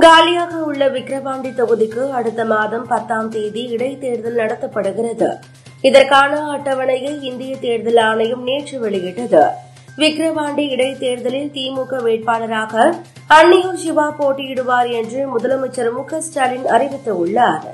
காலியாக உள்ள விக்கிரவாண்டி தொகுதிக்கு அடுத்த மாதம் பத்தாம் தேதி இடைத்தேர்தல் நடத்தப்படுகிறது இதற்கான அட்டவணையை இந்திய தேர்தல் ஆணையம் நேற்று வெளியிட்டது விக்கிரவாண்டி இடைத்தேர்தலில் திமுக வேட்பாளராக அன்னியூர் சிவா போட்டியிடுவார் என்று முதலமைச்சர் மு க ஸ்டாலின் அறிவித்துள்ளார்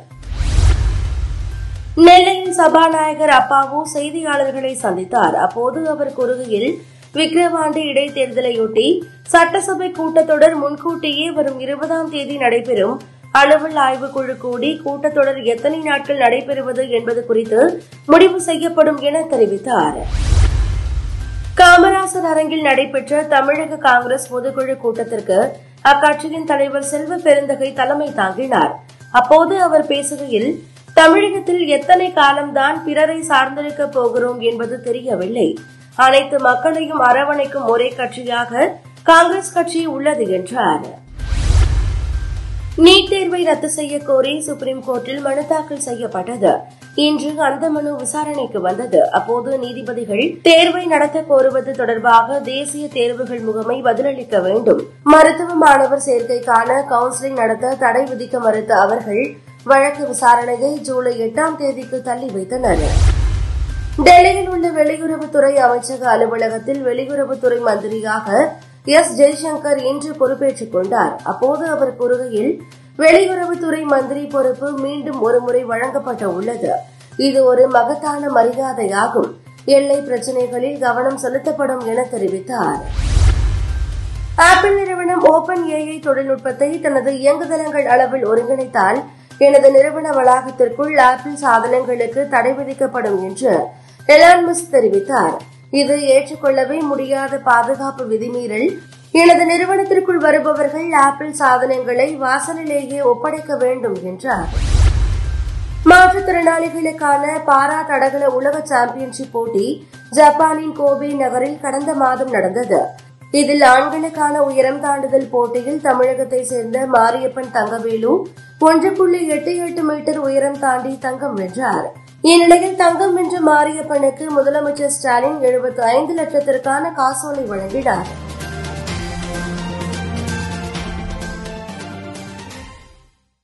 நெல்லையில் சபாநாயகர் அப்பாவு செய்தியாளர்களை சந்தித்தார் அப்போது அவர் கூறுகையில் விக்கிரவாண்டி இடைத்தேர்தலையொட்டி சட்டசபை கூட்டத்தொடர் முன்கூட்டியே வரும் இருபதாம் தேதி நடைபெறும் அலுவல் ஆய்வுக்குழு கூடி கூட்டத்தொடர் எத்தனை நாட்கள் நடைபெறுவது என்பது குறித்து முடிவு செய்யப்படும் என தெரிவித்தார் காமராசர் அரங்கில் நடைபெற்ற தமிழக காங்கிரஸ் பொதுக்குழு கூட்டத்திற்கு அக்கட்சியின் தலைவர் செல்வ பெருந்தகை தலைமை தாங்கினார் அப்போது அவர் பேசுகையில் தமிழகத்தில் எத்தனை காலம்தான் பிறரை சார்ந்திருக்க போகிறோம் என்பது தெரியவில்லை அனைத்து மக்களையும் அரவணைக்கும் ஒரே கட்சியாக காங்கிரஸ் கட்சி உள்ளது என்றார் நீட் தேர்வை ரத்து செய்ய கோரி சுப்ரீம் கோர்ட்டில் மனு தாக்கல் செய்யப்பட்டது இன்று அந்த மனு விசாரணைக்கு வந்தது அப்போது நீதிபதிகள் தேர்வை நடத்த கோருவது தொடர்பாக தேசிய தேர்வுகள் முகமை பதிலளிக்க வேண்டும் மருத்துவ மாணவர் சேர்க்கைக்கான கவுன்சிலிங் நடத்த தடை விதிக்க மறுத்த அவர்கள் வழக்கு விசாரணையை ஜூலை எட்டாம் தேதிக்கு தள்ளி வைத்தனர் டெல்லியில் உள்ள வெளியுறவுத்துறை அமைச்சக அலுவலகத்தில் வெளியுறவுத்துறை மந்திரியாக எஸ் ஜெய்சங்கர் இன்று பொறுப்பேற்றுக் கொண்டார் அப்போது அவர் கூறுகையில் வெளியுறவுத்துறை மந்திரி பொறுப்பு மீண்டும் ஒருமுறை வழங்கப்பட உள்ளது இது ஒரு மகத்தான மரியாதையாகும் எல்லை பிரச்சினைகளில் கவனம் செலுத்தப்படும் என தெரிவித்தார் ஆப்பிள் நிறுவனம் ஓபன் ஏஐ தொழில்நுட்பத்தை தனது இயங்குதளங்கள் அளவில் ஒருங்கிணைத்தால் எனது நிறுவன வளாகத்திற்குள் ஆப்பிள் சாதனங்களுக்கு தடை விதிக்கப்படும் என்று எலான் மஸ்க் தெரிவித்தார் இது ஏற்றுக்கொள்ளவே முடியாத பாதுகாப்பு விதிமீறல் எனது நிறுவனத்திற்குள் வருபவர்கள் ஆப்பிள் சாதனங்களை வாசலிலேயே ஒப்படைக்க வேண்டும் என்றார் மாற்றுத்திறனாளிகளுக்கான பாரா தடகள உலக சாம்பியன்ஷிப் போட்டி ஜப்பானின் கோபே நகரில் கடந்த மாதம் நடந்தது இதில் ஆண்களுக்கான உயரம் தாண்டுதல் போட்டியில் தமிழகத்தை சேர்ந்த மாரியப்பன் தங்கவேலு ஒன்று புள்ளி எட்டு எட்டு மீட்டர் உயரம் தாண்டி தங்கம் வென்றார் இந்நிலையில் தங்கம் வென்ற மாரியப்பனுக்கு முதலமைச்சர் ஸ்டாலின் எழுபத்தி ஐந்து லட்சத்திற்கான காசோலை வழங்கினார்